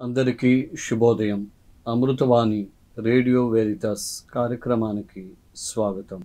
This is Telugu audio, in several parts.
అందరికీ శుభోదయం అమృతవాణి రేడియో వేరిటస్ కార్యక్రమానికి స్వాగతం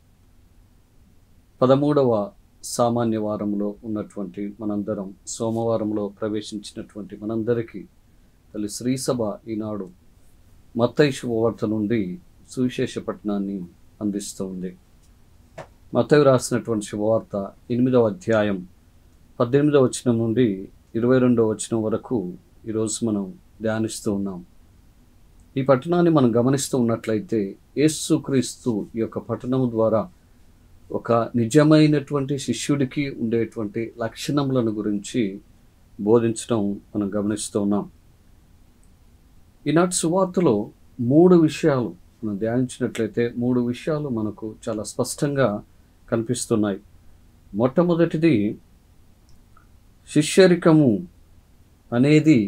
పదమూడవ సామాన్య వారంలో ఉన్నటువంటి మనందరం సోమవారంలో ప్రవేశించినటువంటి మనందరికీ తల్లి శ్రీసభ ఈనాడు మత్తయి శుభవార్త నుండి సువిశేష పట్టణాన్ని అందిస్తూ ఉంది మత్తయి రాసినటువంటి శుభవార్త ఎనిమిదవ అధ్యాయం పద్దెనిమిదవ వచనం నుండి ఇరవై రెండవ వచనం వరకు ఈరోజు మనం ధ్యానిస్తూ ఉన్నాం ఈ పట్టణాన్ని మనం గమనిస్తూ ఉన్నట్లయితే యేసుక్రీస్తు ఈ యొక్క పట్టణం ద్వారా ఒక నిజమైనటువంటి శిష్యుడికి ఉండేటువంటి లక్షణములను గురించి బోధించడం మనం గమనిస్తూ ఉన్నాం ఈనాటి సువార్తలో మూడు విషయాలు మనం ధ్యానించినట్లయితే మూడు విషయాలు మనకు చాలా స్పష్టంగా కనిపిస్తున్నాయి మొట్టమొదటిది శిష్యరికము అనేది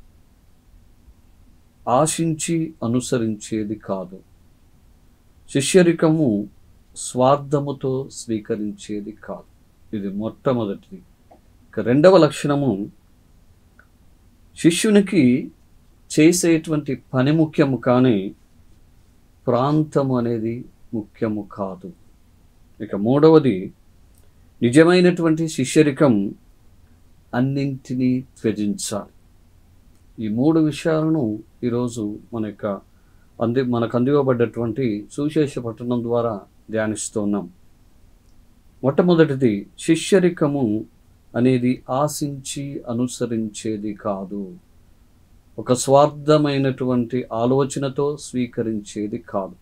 ఆశించి అనుసరించేది కాదు శిష్యరికము స్వార్థముతో స్వీకరించేది కాదు ఇది మొట్టమొదటిది ఇక రెండవ లక్షణము శిష్యునికి చేసేటువంటి పని ముఖ్యము కానీ ప్రాంతము అనేది ముఖ్యము కాదు ఇక మూడవది నిజమైనటువంటి శిష్యరికం అన్నింటినీ త్యజించాలి ఈ మూడు విషయాలను ఈరోజు మన యొక్క అంది మనకు అందివ్వబడ్డటువంటి సువిశేష పట్టణం ద్వారా ధ్యానిస్తున్నాం మొట్టమొదటిది శిష్యరికము అనేది ఆశించి అనుసరించేది కాదు ఒక స్వార్థమైనటువంటి ఆలోచనతో స్వీకరించేది కాదు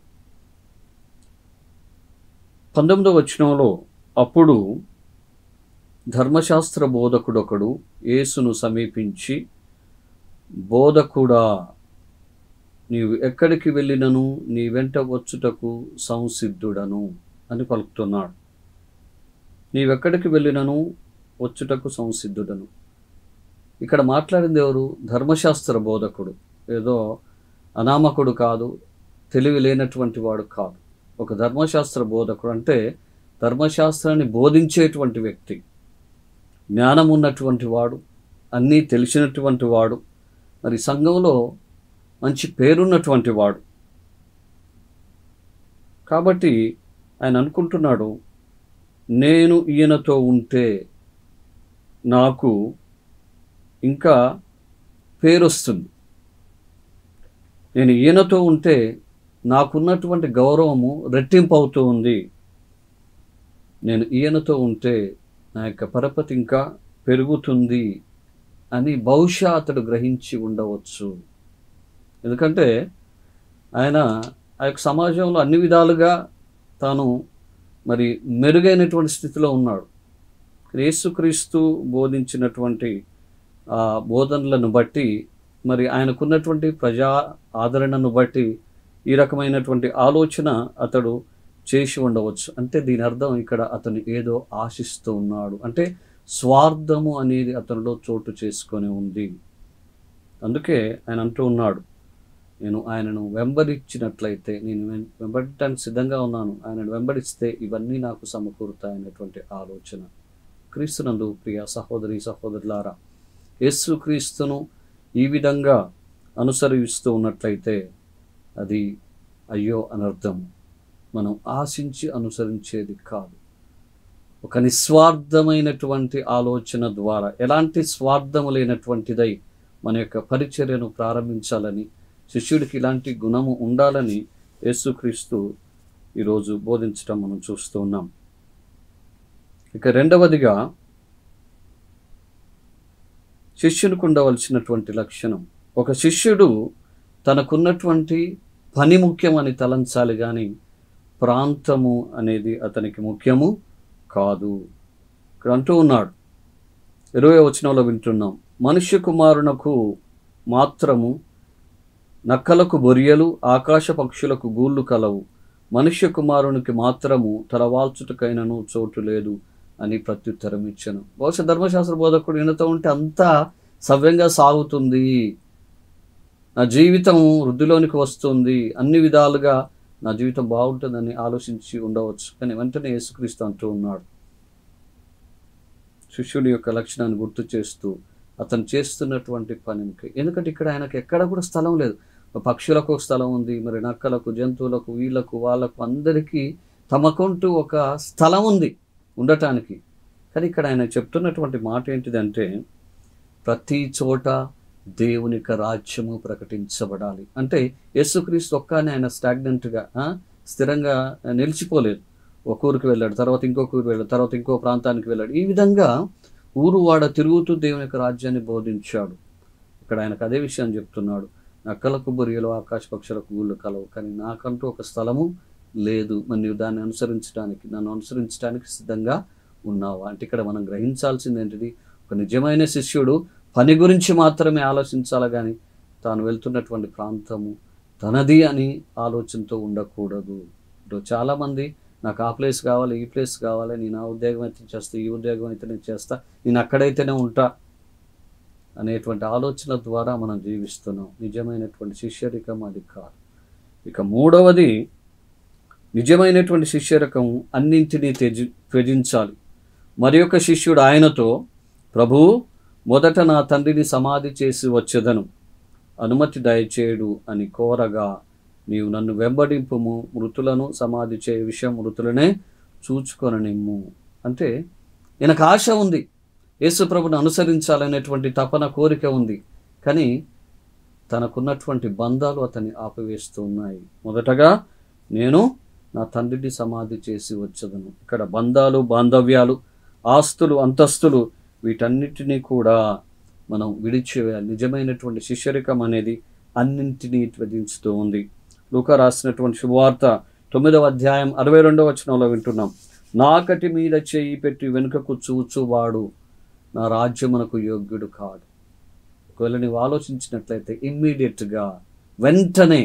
పంతొమ్మిదవ వచనంలో అప్పుడు ధర్మశాస్త్ర బోధకుడొకడు యేసును సమీపించి బోధకుడా నీవు ఎక్కడికి వెళ్ళినను నీ వెంట వచ్చుటకు సంసిద్ధుడను అని పలుకుతున్నాడు నీవెక్కడికి వెళ్ళినను వచ్చుటకు సంసిద్ధుడను ఇక్కడ మాట్లాడింది ఎవరు ధర్మశాస్త్ర బోధకుడు ఏదో అనామకుడు కాదు తెలివి లేనటువంటి వాడు కాదు ఒక ధర్మశాస్త్ర బోధకుడు అంటే ధర్మశాస్త్రాన్ని బోధించేటువంటి వ్యక్తి జ్ఞానం ఉన్నటువంటి వాడు అన్నీ తెలిసినటువంటి వాడు మరి సంఘంలో మంచి పేరున్నటువంటి వాడు కాబట్టి ఆయన అనుకుంటున్నాడు నేను ఈయనతో ఉంటే నాకు ఇంకా పేరు వస్తుంది నేను ఈయనతో ఉంటే నాకున్నటువంటి గౌరవము రెట్టింపు అవుతూ ఉంది నేను ఈయనతో ఉంటే నా యొక్క పరపతి ఇంకా పెరుగుతుంది అని బహుశా అతడు గ్రహించి ఉండవచ్చు ఎందుకంటే ఆయన ఆ యొక్క సమాజంలో అన్ని విధాలుగా తాను మరి మెరుగైనటువంటి స్థితిలో ఉన్నాడు యేసుక్రీస్తు బోధించినటువంటి ఆ బోధనలను బట్టి మరి ఆయనకున్నటువంటి ప్రజా ఆదరణను బట్టి ఈ రకమైనటువంటి ఆలోచన అతడు చేసి ఉండవచ్చు అంటే దీని అర్థం ఇక్కడ అతను ఏదో ఆశిస్తూ ఉన్నాడు అంటే స్వార్థము అనేది అతనిలో చోటు చేసుకొని ఉంది అందుకే ఆయన అంటూ ఉన్నాడు నేను ఆయనను వెంబడించినట్లయితే నేను వెం- వెంబడించడానికి సిద్ధంగా ఉన్నాను ఆయనను వెంబడిస్తే ఇవన్నీ నాకు సమకూరుతాయనేటువంటి ఆలోచన క్రీస్తునందు ప్రియ సహోదరి సహోదరులారా యేసు క్రీస్తును ఈ విధంగా అనుసరిస్తూ ఉన్నట్లయితే అది అయ్యో అనర్థం మనం ఆశించి అనుసరించేది కాదు ఒక నిస్వార్థమైనటువంటి ఆలోచన ద్వారా ఎలాంటి స్వార్థము లేనటువంటిదై మన యొక్క పరిచర్యను ప్రారంభించాలని శిష్యుడికి ఇలాంటి గుణము ఉండాలని యేసుక్రీస్తు ఈరోజు బోధించడం మనం చూస్తూ ఉన్నాం ఇక రెండవదిగా శిష్యునికి ఉండవలసినటువంటి లక్షణం ఒక శిష్యుడు తనకున్నటువంటి పని ముఖ్యమని తలంచాలి కానీ ప్రాంతము అనేది అతనికి ముఖ్యము కాదు ఇక్కడ అంటూ ఉన్నాడు ఇరవై వచనంలో వింటున్నాం మనుష్య కుమారునకు మాత్రము నక్కలకు బొరియలు ఆకాశ పక్షులకు గూళ్ళు కలవు మనుష్య కుమారునికి మాత్రము తలవాల్చుటకైనను చోటు లేదు అని ప్రత్యుత్తరం ఇచ్చాను బహుశా ధర్మశాస్త్ర బోధకుడు ఈయనతో ఉంటే అంతా సవ్యంగా సాగుతుంది నా జీవితం వృద్ధిలోనికి వస్తుంది అన్ని విధాలుగా నా జీవితం బాగుంటుందని ఆలోచించి ఉండవచ్చు కానీ వెంటనే యేసుక్రీస్తు అంటూ ఉన్నాడు శిష్యుడి యొక్క లక్షణాన్ని గుర్తు చేస్తూ అతను చేస్తున్నటువంటి పనికి ఎందుకంటే ఇక్కడ ఆయనకు ఎక్కడ కూడా స్థలం లేదు పక్షులకు ఒక స్థలం ఉంది మరి నక్కలకు జంతువులకు వీళ్ళకు వాళ్ళకు అందరికీ తమకంటూ ఒక స్థలం ఉంది ఉండటానికి కానీ ఇక్కడ ఆయన చెప్తున్నటువంటి మాట ఏంటిదంటే ప్రతి చోట దేవుని యొక్క రాజ్యము ప్రకటించబడాలి అంటే యేసుక్రీస్తు ఒక్కనే ఆయన స్టాగ్నెంట్గా స్థిరంగా నిలిచిపోలేదు ఒక ఊరికి వెళ్ళాడు తర్వాత ఇంకొక ఊరు వెళ్ళాడు తర్వాత ఇంకో ప్రాంతానికి వెళ్ళాడు ఈ విధంగా ఊరు వాడ తిరుగుతూ దేవుని యొక్క రాజ్యాన్ని బోధించాడు ఇక్కడ ఆయనకు అదే విషయం చెప్తున్నాడు నక్కలకు బొరియలు ఆకాశ పక్షులకు ఊళ్ళు కలవు కానీ నాకంటూ ఒక స్థలము లేదు మరి నీవు దాన్ని అనుసరించడానికి నన్ను అనుసరించడానికి సిద్ధంగా ఉన్నావా అంటే ఇక్కడ మనం గ్రహించాల్సింది ఏంటిది ఒక నిజమైన శిష్యుడు పని గురించి మాత్రమే ఆలోచించాలి కానీ తాను వెళ్తున్నటువంటి ప్రాంతము తనది అని ఆలోచనతో ఉండకూడదు ఇప్పుడు చాలామంది నాకు ఆ ప్లేస్ కావాలి ఈ ప్లేస్ కావాలి నేను ఆ ఉద్యోగం అయితే చేస్తా ఈ ఉద్యోగం అయితే నేను చేస్తా నేను అక్కడైతేనే ఉంటా అనేటువంటి ఆలోచన ద్వారా మనం జీవిస్తున్నాం నిజమైనటువంటి శిష్యరికం అది కాదు ఇక మూడవది నిజమైనటువంటి శిష్యరకం అన్నింటినీ త్యజి త్యజించాలి మరి ఒక శిష్యుడు ఆయనతో ప్రభు మొదట నా తండ్రిని సమాధి చేసి వచ్చేదను అనుమతి దయచేయడు అని కోరగా నీవు నన్ను వెంబడింపుము మృతులను సమాధి చేయ విషయం మృతులనే చూచుకొననిమ్ము అంటే ఈయనకు ఆశ ఉంది యేసుప్రభుని అనుసరించాలనేటువంటి తపన కోరిక ఉంది కానీ తనకున్నటువంటి బంధాలు అతన్ని ఆపివేస్తూ ఉన్నాయి మొదటగా నేను నా తండ్రిని సమాధి చేసి వచ్చదను ఇక్కడ బంధాలు బాంధవ్యాలు ఆస్తులు అంతస్తులు వీటన్నిటినీ కూడా మనం విడిచివేయాలి నిజమైనటువంటి శిష్యరికం అనేది అన్నింటినీ త్యజించుతూ ఉంది లూకా రాసినటువంటి శుభవార్త తొమ్మిదవ అధ్యాయం అరవై రెండవ వచనంలో వింటున్నాం నాకటి మీద చేయి పెట్టి వెనుకకు చూచువాడు నా రాజ్యమునకు యోగ్యుడు కాడు ఒకవేళ నీవు ఆలోచించినట్లయితే ఇమ్మీడియట్గా వెంటనే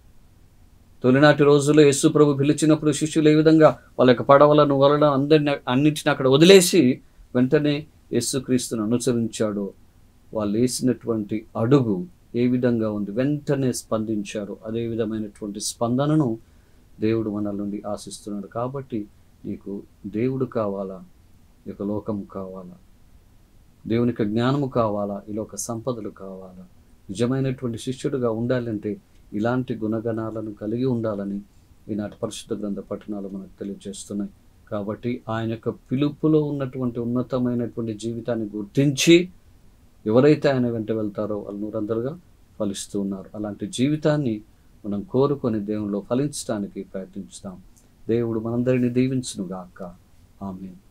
తొలినాటి రోజుల్లో యేసు ప్రభు పిలిచినప్పుడు శిష్యులు ఏ విధంగా వాళ్ళ యొక్క పడవలను వలన అందరిని అన్నింటిని అక్కడ వదిలేసి వెంటనే యేసుక్రీస్తును అనుసరించాడో వాళ్ళు వేసినటువంటి అడుగు ఏ విధంగా ఉంది వెంటనే స్పందించారు అదే విధమైనటువంటి స్పందనను దేవుడు మన నుండి ఆశిస్తున్నాడు కాబట్టి నీకు దేవుడు కావాలా ఈ యొక్క లోకం కావాలా దేవునికి జ్ఞానము కావాలా ఈ లోక సంపదలు కావాలా నిజమైనటువంటి శిష్యుడుగా ఉండాలంటే ఇలాంటి గుణగణాలను కలిగి ఉండాలని ఈనాటి పరిశుద్ధ గ్రంథ పట్టణాలు మనకు తెలియజేస్తున్నాయి కాబట్టి ఆయన యొక్క పిలుపులో ఉన్నటువంటి ఉన్నతమైనటువంటి జీవితాన్ని గుర్తించి ఎవరైతే ఆయన వెంట వెళ్తారో వాళ్ళు నూరందరుగా ఫలిస్తూ ఉన్నారు అలాంటి జీవితాన్ని మనం కోరుకొని దేవునిలో ఫలించడానికి ప్రయత్నిస్తాం దేవుడు మనందరినీ దీవించునుగాక ఆమె